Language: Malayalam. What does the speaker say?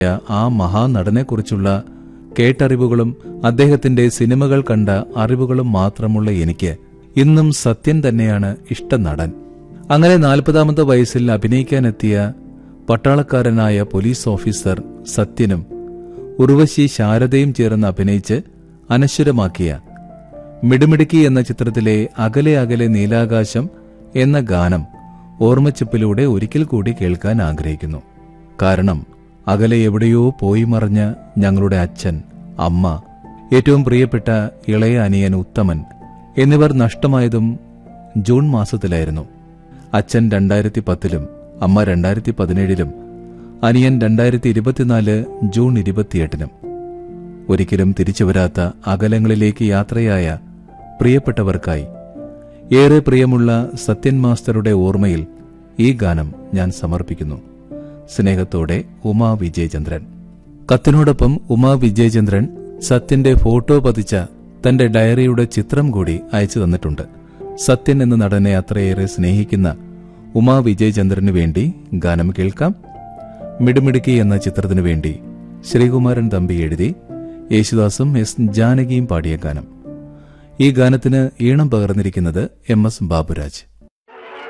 ആ മഹാനടനെക്കുറിച്ചുള്ള കേട്ടറിവുകളും അദ്ദേഹത്തിന്റെ സിനിമകൾ കണ്ട അറിവുകളും മാത്രമുള്ള എനിക്ക് ഇന്നും സത്യൻ തന്നെയാണ് ഇഷ്ട നടൻ അങ്ങനെ നാൽപ്പതാമത്തെ വയസ്സിൽ അഭിനയിക്കാനെത്തിയ പട്ടാളക്കാരനായ പോലീസ് ഓഫീസർ സത്യനും ഉർവശി ശാരദയും ചേർന്ന് അഭിനയിച്ച് അനശ്വരമാക്കിയ മിടുമിടുക്കി എന്ന ചിത്രത്തിലെ അകലെ അകലെ നീലാകാശം എന്ന ഗാനം ഓർമ്മച്ചിപ്പിലൂടെ ഒരിക്കൽ കൂടി കേൾക്കാൻ ആഗ്രഹിക്കുന്നു കാരണം അകലെ എവിടെയോ പോയി മറഞ്ഞ ഞങ്ങളുടെ അച്ഛൻ അമ്മ ഏറ്റവും പ്രിയപ്പെട്ട ഇളയ അനിയൻ ഉത്തമൻ എന്നിവർ നഷ്ടമായതും ജൂൺ മാസത്തിലായിരുന്നു അച്ഛൻ രണ്ടായിരത്തി പത്തിലും അമ്മ രണ്ടായിരത്തി പതിനേഴിലും അനിയൻ രണ്ടായിരത്തി ഇരുപത്തിനാല് ജൂൺ ഇരുപത്തിയെട്ടിനും ഒരിക്കലും തിരിച്ചുവരാത്ത അകലങ്ങളിലേക്ക് യാത്രയായ പ്രിയപ്പെട്ടവർക്കായി ഏറെ പ്രിയമുള്ള സത്യൻ മാസ്റ്ററുടെ ഓർമ്മയിൽ ഈ ഗാനം ഞാൻ സമർപ്പിക്കുന്നു സ്നേഹത്തോടെ ഉമാ വിജയചന്ദ്രൻ കത്തിനോടൊപ്പം ഉമാ വിജയചന്ദ്രൻ സത്യന്റെ ഫോട്ടോ പതിച്ച തന്റെ ഡയറിയുടെ ചിത്രം കൂടി അയച്ചു തന്നിട്ടുണ്ട് സത്യൻ എന്ന നടനെ അത്രയേറെ സ്നേഹിക്കുന്ന ഉമാ വിജയചന്ദ്രന് വേണ്ടി ഗാനം കേൾക്കാം മിടുമിടുക്കി എന്ന ചിത്രത്തിനു വേണ്ടി ശ്രീകുമാരൻ തമ്പി എഴുതി യേശുദാസും എസ് ജാനകിയും പാടിയ ഗാനം ഈ ഗാനത്തിന് ഈണം പകർന്നിരിക്കുന്നത് എം എസ് ബാബുരാജ്